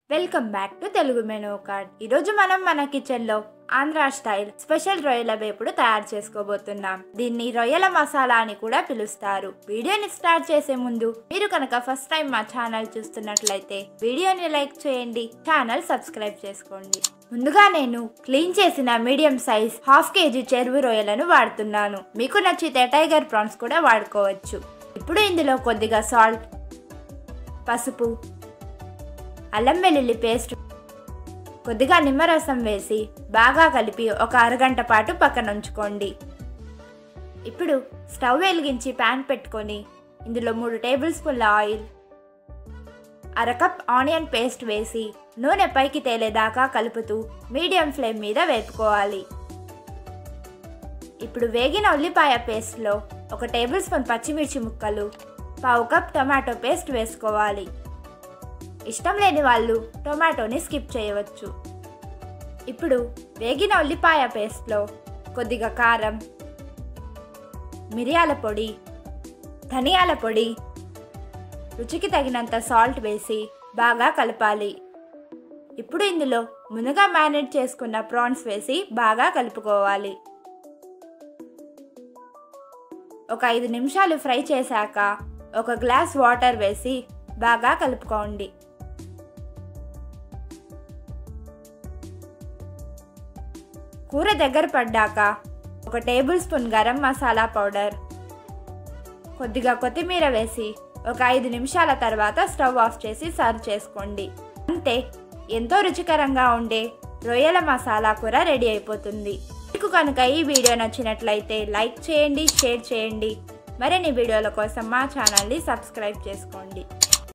welcome back to Telugu menu card ఈరోజు మనం మన కిచెన్లో ఆంధ్ర స్టైల్ స్పెషల్ రొయ్యల వేపుడు తయారు చేసుకోబోతున్నాం దీన్ని రొయ్యల మసాలా అని కూడా పిలుస్తారు వీడియోని స్టార్ట్ చేసే ముందు మీరు కనుక ఫస్ట్ టైం మా ఛానల్ చూస్తున్నట్లయితే వీడియోని లైక్ చేయండి ఛానల్ సబ్స్క్రైబ్ చేసుకోండి ముందుగా నేను క్లీన్ చేసిన మీడియం సైజ్ హాఫ్ కేజీ చెరువు రొయ్యలను వాడుతున్నాను మీకు నచ్చితే టైగర్ ప్రాన్స్ కూడా వాడుకోవచ్చు ఇప్పుడు ఇందులో కొద్దిగా సాల్ట్ పసుపు అల్లం వెల్లుల్లి పేస్ట్ కొద్దిగా నిమ్మరసం వేసి బాగా కలిపి ఒక అరగంట పాటు పక్కన ఉంచుకోండి ఇప్పుడు స్టవ్ వెలిగించి ప్యాన్ పెట్టుకొని ఇందులో మూడు టేబుల్ స్పూన్ల ఆయిల్ అరకప్ ఆనియన్ పేస్ట్ వేసి నూనె పైకి తేలేదాకా కలుపుతూ మీడియం ఫ్లేమ్ మీద వేపుకోవాలి ఇప్పుడు వేగిన ఉల్లిపాయ పేస్ట్లో ఒక టేబుల్ స్పూన్ పచ్చిమిర్చి ముక్కలు పావు కప్ టొమాటో పేస్ట్ వేసుకోవాలి ఇష్టం లేని వాళ్ళు టొమాటోని స్కిప్ చేయవచ్చు ఇప్పుడు వేగిన ఉల్లిపాయ పేస్ట్లో కొద్దిగా కారం మిరియాల పొడి ధనియాల పొడి రుచికి తగినంత సాల్ట్ వేసి బాగా కలపాలి ఇప్పుడు ఇందులో మునగా మ్యారినేట్ చేసుకున్న ప్రాన్స్ వేసి బాగా కలుపుకోవాలి ఒక ఐదు నిమిషాలు ఫ్రై చేశాక ఒక గ్లాస్ వాటర్ వేసి బాగా కలుపుకోండి కూర దగ్గర పడ్డాక ఒక table spoon garam masala powder కొద్దిగా కొత్తిమీర వేసి ఒక ఐదు నిమిషాల తర్వాత స్టవ్ ఆఫ్ చేసి సర్వ్ చేసుకోండి అంతే ఎంతో రుచికరంగా ఉండే రొయ్యల మసాలా కూర రెడీ అయిపోతుంది మీకు కనుక ఈ వీడియో నచ్చినట్లయితే లైక్ చేయండి షేర్ చేయండి మరిన్ని వీడియోల కోసం మా ఛానల్ని సబ్స్క్రైబ్ చేసుకోండి